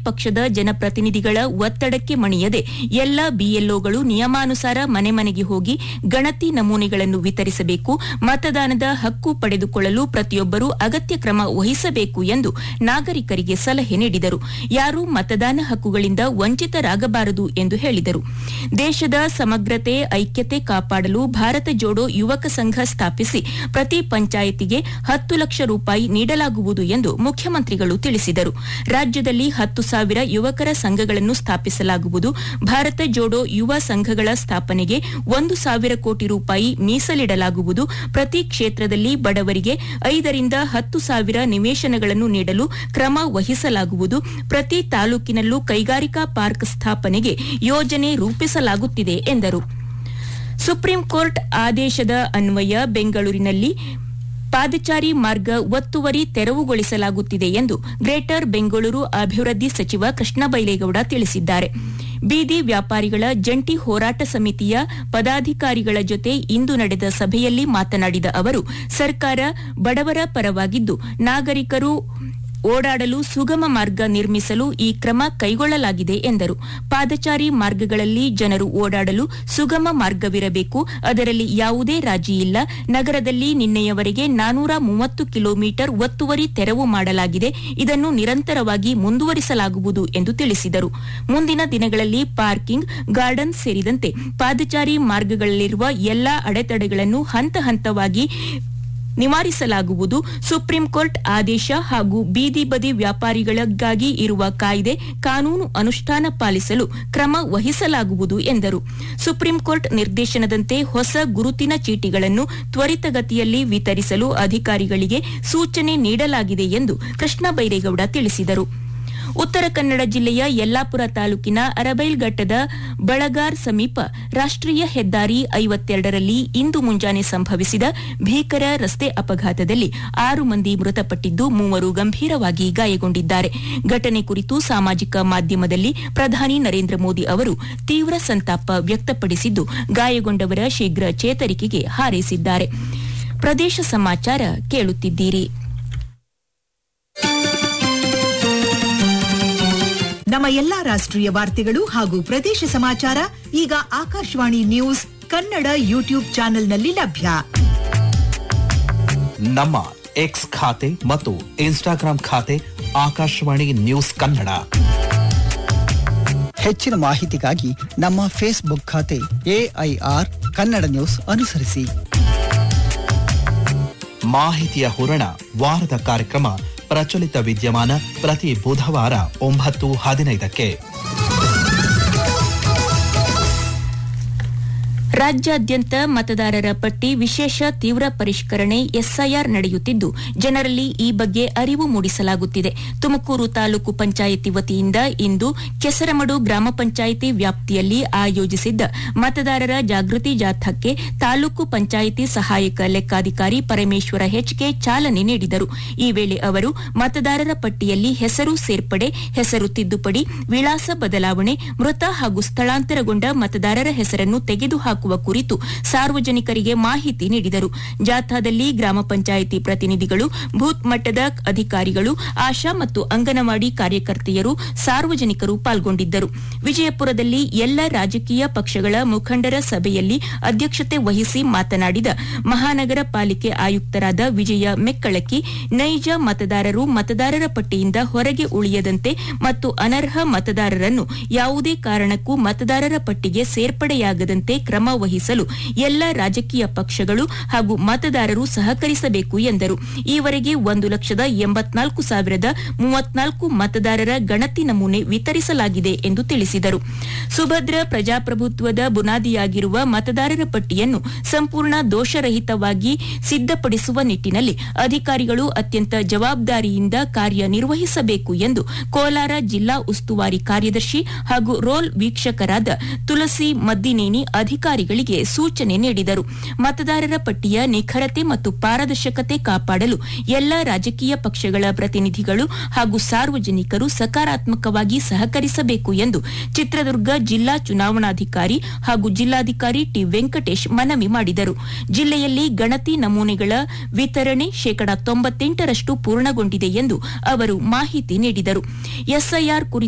ಪಕ್ಷದ ಜನಪ್ರತಿನಿಧಿಗಳ ಒತ್ತಡಕ್ಕೆ ಮಣಿಯದೆ ಎಲ್ಲ ಬಿಎಲ್ಒಗಳು ನಿಯಮಾನುಸಾರ ಮನೆ ಮನೆಗೆ ಹೋಗಿ ಗಣತಿ ನಮೂನೆಗಳನ್ನು ವಿತರಿಸಬೇಕು ಮತದಾನದ ಹಕ್ಕು ಪಡೆದುಕೊಳ್ಳಲು ಪ್ರತಿಯೊಬ್ಬರೂ ಅಗತ್ಯ ಕ್ರಮ ವಹಿಸಬೇಕು ಎಂದು ನಾಗರಿಕರಿಗೆ ಸಲಹೆ ನೀಡಿದರು ಯಾರೂ ಮತದಾನ ಹಕ್ಕುಗಳಿಂದ ವಂಚಿತರಾಗಬಾರದು ಎಂದು ಹೇಳಿದರು ದೇಶದ ಸಮಗ್ರತೆ ಐಕ್ಯತೆ ಕಾಪಾಡಲು ಭಾರತ ಜೋಡೋ ಯುವಕ ಸಂಘ ಸ್ಥಾಪಿಸಿ ಪ್ರತಿ ಪಂಚಾಯಿತಿಗೆ ಹತ್ತು ಲಕ್ಷ ರೂಪಾಯಿ ನೀಡಲಾಗುವುದು ಎಂದು ಮುಖ್ಯಮಂತ್ರಿಗಳು ತಿಳಿಸಿದರು ರಾಜ್ಯದಲ್ಲಿ ಹತ್ತು ಸಾವಿರ ಯುವಕರ ಸಂಘಗಳನ್ನು ಸ್ಥಾಪಿಸಲಾಗುವುದು ಭಾರತ ಜೋಡೋ ಯುವ ಸಂಘಗಳ ಸ್ಥಾಪನೆಗೆ ಒಂದು ಸಾವಿರ ಕೋಟಿ ರೂಪಾಯಿ ಮೀಸಲಿಡಲಾಗುವುದು ಪ್ರತಿ ಕ್ಷೇತ್ರದಲ್ಲಿ ಬಡವರಿಗೆ ಐದರಿಂದ ಹತ್ತು ಸಾವಿರ ನಿವೇಶನಗಳನ್ನು ನೀಡಲು ಕ್ರಮ ವಹಿಸಲಾಗುವುದು ಪ್ರತಿ ತಾಲೂಕಿನಲ್ಲೂ ಕೈಗಾರಿಕಾ ಪಾರ್ಕ್ ಸ್ಥಾಪನೆಗೆ ಯೋಜನೆ ರೂಪಿಸಲಾಗುತ್ತಿದೆ ಎಂದರು ಸುಪ್ರೀಂ ಕೋರ್ಟ್ ಆದೇಶದ ಅನ್ವಯ ಬೆಂಗಳೂರಿನಲ್ಲಿ ಪಾದಚಾರಿ ಮಾರ್ಗ ಒತ್ತುವರಿ ತೆರವುಗೊಳಿಸಲಾಗುತ್ತಿದೆ ಎಂದು ಗ್ರೇಟರ್ ಬೆಂಗಳೂರು ಅಭಿವೃದ್ಧಿ ಸಚಿವ ಕೃಷ್ಣ ಬೈಲೇಗೌಡ ತಿಳಿಸಿದ್ದಾರೆ ಬೀದಿ ವ್ಯಾಪಾರಿಗಳ ಜಂಟಿ ಹೋರಾಟ ಸಮಿತಿಯ ಪದಾಧಿಕಾರಿಗಳ ಜೊತೆ ಇಂದು ನಡೆದ ಸಭೆಯಲ್ಲಿ ಮಾತನಾಡಿದ ಅವರು ಸರ್ಕಾರ ಬಡವರ ಪರವಾಗಿದ್ದು ನಾಗರಿಕರು ಓಡಾಡಲು ಸುಗಮ ಮಾರ್ಗ ನಿರ್ಮಿಸಲು ಈ ಕ್ರಮ ಕೈಗೊಳ್ಳಲಾಗಿದೆ ಎಂದರು ಪಾದಚಾರಿ ಮಾರ್ಗಗಳಲ್ಲಿ ಜನರು ಓಡಾಡಲು ಸುಗಮ ಮಾರ್ಗವಿರಬೇಕು ಅದರಲ್ಲಿ ಯಾವುದೇ ರಾಜಿ ಇಲ್ಲ ನಗರದಲ್ಲಿ ನಿನ್ನೆಯವರೆಗೆ ನಾನೂರ ಮೂವತ್ತು ಕಿಲೋಮೀಟರ್ ಒತ್ತುವರಿ ತೆರವು ಮಾಡಲಾಗಿದೆ ಇದನ್ನು ನಿರಂತರವಾಗಿ ಮುಂದುವರಿಸಲಾಗುವುದು ಎಂದು ತಿಳಿಸಿದರು ಮುಂದಿನ ದಿನಗಳಲ್ಲಿ ಪಾರ್ಕಿಂಗ್ ಗಾರ್ಡನ್ ಸೇರಿದಂತೆ ಪಾದಚಾರಿ ಮಾರ್ಗಗಳಲ್ಲಿರುವ ಎಲ್ಲಾ ಅಡೆತಡೆಗಳನ್ನು ಹಂತ ಹಂತವಾಗಿ ನಿವಾರಿಸಲಾಗುವುದು ಸುಪ್ರೀಂ ಕೋರ್ಟ್ ಆದೇಶ ಹಾಗೂ ಬೀದಿ ಬದಿ ವ್ಯಾಪಾರಿಗಳಿಗಾಗಿ ಇರುವ ಕಾಯ್ದೆ ಕಾನೂನು ಅನುಷ್ಠಾನ ಪಾಲಿಸಲು ಕ್ರಮ ವಹಿಸಲಾಗುವುದು ಎಂದರು ಸುಪ್ರೀಂ ಕೋರ್ಟ್ ನಿರ್ದೇಶನದಂತೆ ಹೊಸ ಗುರುತಿನ ಚೀಟಿಗಳನ್ನು ತ್ವರಿತಗತಿಯಲ್ಲಿ ವಿತರಿಸಲು ಅಧಿಕಾರಿಗಳಿಗೆ ಸೂಚನೆ ನೀಡಲಾಗಿದೆ ಎಂದು ಕೃಷ್ಣ ಬೈರೇಗೌಡ ತಿಳಿಸಿದರು ಉತ್ತರ ಕನ್ನಡ ಜಿಲ್ಲೆಯ ಯಲ್ಲಾಪುರ ತಾಲೂಕಿನ ಅರಬೈಲ್ಘಟ್ಟದ ಬಳಗಾರ್ ಸಮೀಪ ರಾಷ್ಟೀಯ ಹೆದ್ದಾರಿ ಐವತ್ತೆರಡರಲ್ಲಿ ಇಂದು ಮುಂಜಾನೆ ಸಂಭವಿಸಿದ ಭೀಕರ ರಸ್ತೆ ಅಪಘಾತದಲ್ಲಿ ಆರು ಮಂದಿ ಮೃತಪಟ್ಟಿದ್ದು ಮೂವರು ಗಂಭೀರವಾಗಿ ಗಾಯಗೊಂಡಿದ್ದಾರೆ ಘಟನೆ ಕುರಿತು ಸಾಮಾಜಿಕ ಮಾಧ್ಯಮದಲ್ಲಿ ಪ್ರಧಾನಿ ನರೇಂದ್ರ ಮೋದಿ ಅವರು ತೀವ್ರ ಸಂತಾಪ ವ್ಯಕ್ತಪಡಿಸಿದ್ದು ಗಾಯಗೊಂಡವರ ಶೀಘ್ರ ಚೇತರಿಕೆಗೆ ಹಾರೈಸಿದ್ದಾರೆ ಪ್ರದೇಶ ಸಮಾಚಾರ ಕೇಳುತ್ತಿದ್ದೀರಿ ನಮ್ಮ ಎಲ್ಲಾ ರಾಷ್ಟ್ರೀಯ ವಾರ್ತೆಗಳು ಹಾಗೂ ಪ್ರದೇಶ ಸಮಾಚಾರ ಈಗ ಆಕಾಶವಾಣಿ ನ್ಯೂಸ್ ಕನ್ನಡ ಯೂಟ್ಯೂಬ್ ಚಾನೆಲ್ನಲ್ಲಿ ಲಭ್ಯ ನಮ್ಮ ಎಕ್ಸ್ ಖಾತೆ ಮತ್ತು ಇನ್ಸ್ಟಾಗ್ರಾಂ ಖಾತೆ ಆಕಾಶವಾಣಿ ನ್ಯೂಸ್ ಕನ್ನಡ ಹೆಚ್ಚಿನ ಮಾಹಿತಿಗಾಗಿ ನಮ್ಮ ಫೇಸ್ಬುಕ್ ಖಾತೆ ಎಐಆರ್ ಕನ್ನಡ ನ್ಯೂಸ್ ಅನುಸರಿಸಿ ಮಾಹಿತಿಯ ಹೂರಣ ವಾರದ ಕಾರ್ಯಕ್ರಮ ಪ್ರಚಲಿತ ವಿದ್ಯಮಾನ ಪ್ರತಿ ಬುಧವಾರ ಒಂಬತ್ತು ಹದಿನೈದಕ್ಕೆ ರಾಜ್ಯಾದ್ಯಂತ ಮತದಾರರ ಪಟ್ಟಿ ವಿಶೇಷ ತೀವ್ರ ಪರಿಷ್ಕರಣೆ ಎಸ್ಐಆರ್ ನಡೆಯುತ್ತಿದ್ದು ಜನರಲ್ಲಿ ಈ ಬಗ್ಗೆ ಅರಿವು ಮೂಡಿಸಲಾಗುತ್ತಿದೆ ತುಮಕೂರು ತಾಲೂಕು ಪಂಚಾಯಿತಿ ವತಿಯಿಂದ ಇಂದು ಕೆಸರಮಡು ಗ್ರಾಮ ಪಂಚಾಯಿತಿ ವ್ಯಾಪ್ತಿಯಲ್ಲಿ ಆಯೋಜಿಸಿದ್ದ ಮತದಾರರ ಜಾಗೃತಿ ಜಾಥಾಕ್ಕೆ ತಾಲೂಕು ಪಂಚಾಯಿತಿ ಸಹಾಯಕ ಲೆಕ್ಕಾಧಿಕಾರಿ ಪರಮೇಶ್ವರ ಹೆಚ್ಕೆ ಚಾಲನೆ ನೀಡಿದರು ಈ ವೇಳೆ ಅವರು ಮತದಾರರ ಪಟ್ಟಿಯಲ್ಲಿ ಹೆಸರು ಸೇರ್ಪಡೆ ಹೆಸರು ತಿದ್ದುಪಡಿ ವಿಳಾಸ ಬದಲಾವಣೆ ಮೃತ ಹಾಗೂ ಸ್ಥಳಾಂತರಗೊಂಡ ಮತದಾರರ ಹೆಸರನ್ನು ತೆಗೆದುಹಾಕುವ ಕುರಿತು ಸಾರ್ವಜನಿಕರಿಗೆ ಮಾಹಿತಿ ನೀಡಿದರು ಜಾಥಾದಲ್ಲಿ ಗ್ರಾಮ ಪಂಚಾಯಿತಿ ಪ್ರತಿನಿಧಿಗಳು ಬೂತ್ ಮಟ್ಟದ ಅಧಿಕಾರಿಗಳು ಆಶಾ ಮತ್ತು ಅಂಗನವಾಡಿ ಕಾರ್ಯಕರ್ತೆಯರು ಸಾರ್ವಜನಿಕರು ಪಾಲ್ಗೊಂಡಿದ್ದರು ವಿಜಯಪುರದಲ್ಲಿ ಎಲ್ಲ ರಾಜಕೀಯ ಪಕ್ಷಗಳ ಮುಖಂಡರ ಸಭೆಯಲ್ಲಿ ಅಧ್ಯಕ್ಷತೆ ವಹಿಸಿ ಮಾತನಾಡಿದ ಮಹಾನಗರ ಪಾಲಿಕೆ ಆಯುಕ್ತರಾದ ವಿಜಯ ಮೆಕ್ಕಳಕ್ಕಿ ನೈಜ ಮತದಾರರು ಮತದಾರರ ಪಟ್ಟಿಯಿಂದ ಹೊರಗೆ ಉಳಿಯದಂತೆ ಮತ್ತು ಅನರ್ಹ ಮತದಾರರನ್ನು ಯಾವುದೇ ಕಾರಣಕ್ಕೂ ಮತದಾರರ ಪಟ್ಟಿಗೆ ಸೇರ್ಪಡೆಯಾಗದಂತೆ ಕ್ರಮ ವಹಿಸಲು ಎಲ್ಲ ರಾಜಕೀಯ ಪಕ್ಷಗಳು ಹಾಗೂ ಮತದಾರರು ಸಹಕರಿಸಬೇಕು ಎಂದರು ಈವರೆಗೆ ಒಂದು ಲಕ್ಷದ ಎಂಬತ್ನಾಲ್ಕು ಸಾವಿರದ ಮೂವತ್ನಾಲ್ಕು ಮತದಾರರ ಗಣತಿ ನಮೂನೆ ವಿತರಿಸಲಾಗಿದೆ ಎಂದು ತಿಳಿಸಿದರು ಸುಭದ್ರ ಪ್ರಜಾಪ್ರಭುತ್ವದ ಬುನಾದಿಯಾಗಿರುವ ಮತದಾರರ ಪಟ್ಟಿಯನ್ನು ಸಂಪೂರ್ಣ ದೋಷರಹಿತವಾಗಿ ಸಿದ್ಧಪಡಿಸುವ ನಿಟ್ಟಿನಲ್ಲಿ ಅಧಿಕಾರಿಗಳು ಅತ್ಯಂತ ಜವಾಬ್ದಾರಿಯಿಂದ ಕಾರ್ಯನಿರ್ವಹಿಸಬೇಕು ಎಂದು ಕೋಲಾರ ಜಿಲ್ಲಾ ಉಸ್ತುವಾರಿ ಕಾರ್ಯದರ್ಶಿ ಹಾಗೂ ರೋಲ್ ವೀಕ್ಷಕರಾದ ತುಳಸಿ ಮದ್ದಿನೇನಿ ಅಧಿಕಾರಿಗಳಿಗೆ ಸೂಚನೆ ನೀಡಿದರು ಮತದಾರರ ಪಟ್ಟಿಯ ನಿಖರತೆ ಮತ್ತು ಪಾರದರ್ಶಕತೆ ಕಾಪಾಡಲು ಎಲ್ಲ ರಾಜಕೀಯ ಪಕ್ಷಗಳ ಪ್ರತಿನಿಧಿಗಳು ಹಾಗೂ ಸಾರ್ವಜನಿಕರು ಸಕಾರಾತ್ಮಕವಾಗಿ ಸಹಕರಿಸಬೇಕು ಎಂದು ಚಿತ್ರದುರ್ಗ ಜಿಲ್ಲಾ ಚುನಾವಣಾಧಿಕಾರಿ ಹಾಗೂ ಜಿಲ್ಲಾಧಿಕಾರಿ ಟಿ ವೆಂಕಟೇಶ್ ಮನವಿ ಮಾಡಿದರು ಜಿಲ್ಲೆಯಲ್ಲಿ ಗಣತಿ ನಮೂನೆಗಳ ವಿತರಣೆ ಶೇಕಡಾ ತೊಂಬತ್ತೆಂಟರಷ್ಟು ಪೂರ್ಣಗೊಂಡಿದೆ ಎಂದು ಅವರು ಮಾಹಿತಿ ನೀಡಿದರು ಎಸ್ಐಆರ್ ಕುರಿತು